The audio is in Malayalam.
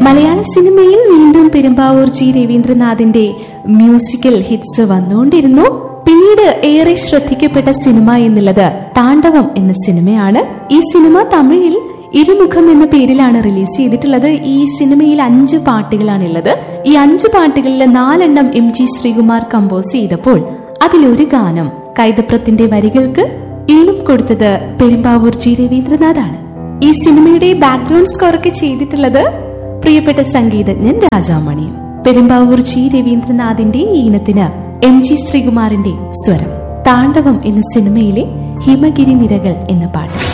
മലയാള സിനിമയിൽ വീണ്ടും പെരുമ്പാവൂർ ജി രവീന്ദ്രനാഥിന്റെ മ്യൂസിക്കൽ ഹിറ്റ്സ് വന്നുകൊണ്ടിരുന്നു പിന്നീട് ഏറെ ശ്രദ്ധിക്കപ്പെട്ട സിനിമ എന്നുള്ളത് താണ്ഡവം എന്ന സിനിമയാണ് ഈ സിനിമ തമിഴിൽ ഇരുമുഖം എന്ന പേരിലാണ് റിലീസ് ചെയ്തിട്ടുള്ളത് ഈ സിനിമയിൽ അഞ്ച് പാട്ടുകളാണുള്ളത് ഈ അഞ്ച് പാട്ടുകളിൽ നാലെണ്ണം എം ജി ശ്രീകുമാർ കമ്പോസ് ചെയ്തപ്പോൾ അതിലൊരു ഗാനം കൈതപ്രത്തിന്റെ വരികൾക്ക് ഈണം കൊടുത്തത് പെരുമ്പാവൂർ ജി രവീന്ദ്രനാഥാണ് ഈ സിനിമയുടെ ബാക്ക്ഗ്രൗണ്ട് സ്കോർ ഒക്കെ ചെയ്തിട്ടുള്ളത് പ്രിയപ്പെട്ട സംഗീതജ്ഞൻ രാജാമണിയും പെരുമ്പാവൂർ ജി രവീന്ദ്രനാഥിന്റെ ഈണത്തിന് എം ജി ശ്രീകുമാറിന്റെ സ്വരം താണ്ഡവം എന്ന സിനിമയിലെ ഹിമഗിരി നിരകൾ എന്ന പാട്ട്